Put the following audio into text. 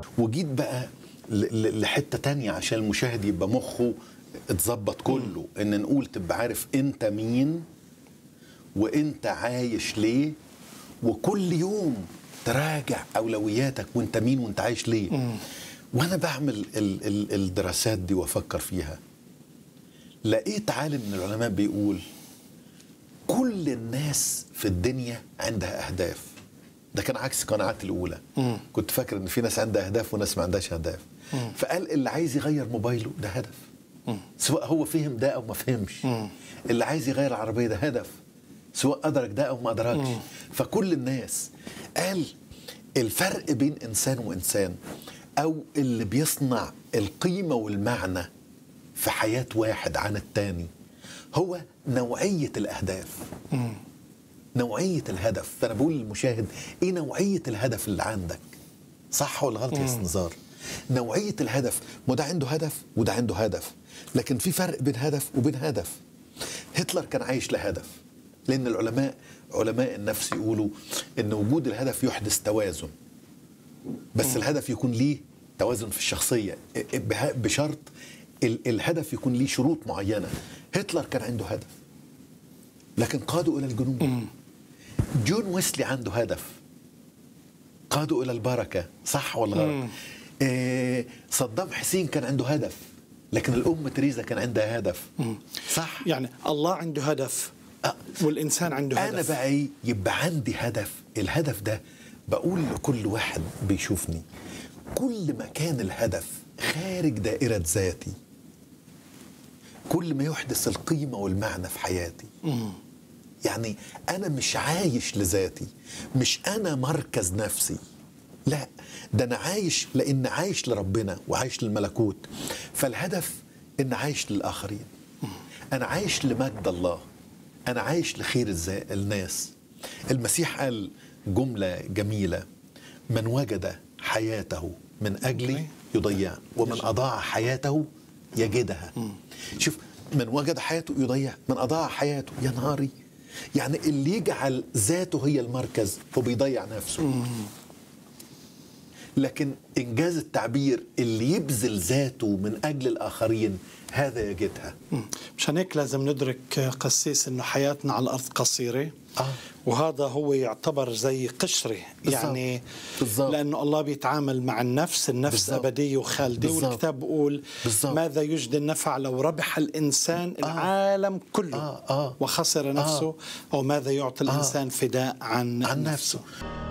وجيت بقى ل- ل- لحته تانية عشان المشاهد يبقى مخه اتظبط كله ان نقول تبقى عارف انت مين وانت عايش ليه وكل يوم تراجع اولوياتك وانت مين وانت عايش ليه وانا بعمل ال ال الدراسات دي وافكر فيها لقيت عالم من العلماء بيقول كل الناس في الدنيا عندها اهداف ده كان عكس قناعاتي الاولى مم. كنت فاكر ان في ناس عندها اهداف وناس ما عندهاش اهداف فقال اللي عايز يغير موبايله ده هدف سواء هو فهم ده او ما فهمش مم. اللي عايز يغير العربيه ده هدف سواء ادرك ده او ما ادركش فكل الناس قال الفرق بين انسان وانسان او اللي بيصنع القيمه والمعنى في حياه واحد عن التاني هو نوعيه الاهداف نوعيه الهدف فانا بقول للمشاهد ايه نوعيه الهدف اللي عندك صح ولا غلط يا استنزار نوعيه الهدف ما ده عنده هدف وده عنده هدف لكن في فرق بين هدف وبين هدف هتلر كان عايش لهدف لان العلماء علماء النفس يقولوا ان وجود الهدف يحدث توازن بس الهدف يكون ليه توازن في الشخصيه به- بشرط ال- الهدف يكون ليه شروط معينه هتلر كان عنده هدف لكن قاده الى الجنون جون ويسلي عنده هدف قاده الى البركه صح ولا غلط آه صدام حسين كان عنده هدف لكن الام تريزا كان عندها هدف صح يعني الله عنده هدف آه. والإنسان عنده انا هدف بقى ايه يبقى عندي هدف الهدف ده بقول لكل واحد بيشوفني كل ما كان الهدف خارج دائرة ذاتي كل ما يحدث القيمة والمعنى في حياتي يعني أنا مش عايش لذاتي مش أنا مركز نفسي لا ده أنا عايش لأن عايش لربنا وعايش للملكوت فالهدف إن عايش للآخرين أنا عايش لمجد الله أنا عايش لخير الزا- الناس المسيح قال جملة جميلة من وجد حياته من أجلي يضيع ومن أضاع حياته يجدها شوف من وجد حياته يضيع من أضاع حياته يا نهاري يعني اللي يجعل ذاته هي المركز هو بيضيع نفسه لكن إنجاز التعبير اللي يبذل ذاته من أجل الآخرين هذا يجدها مشان هيك لازم ندرك قسيس انه حياتنا على الارض قصيره آه. وهذا هو يعتبر زي قشره بالضبط. يعني بالضبط. لانه الله بيتعامل مع النفس النفس بالضبط. ابديه وخالده بالضبط. والكتاب بيقول بالضبط. ماذا يجدي النفع لو ربح الانسان العالم كله آه. آه. وخسر نفسه او ماذا يعطي الانسان فداء عن عن نفسه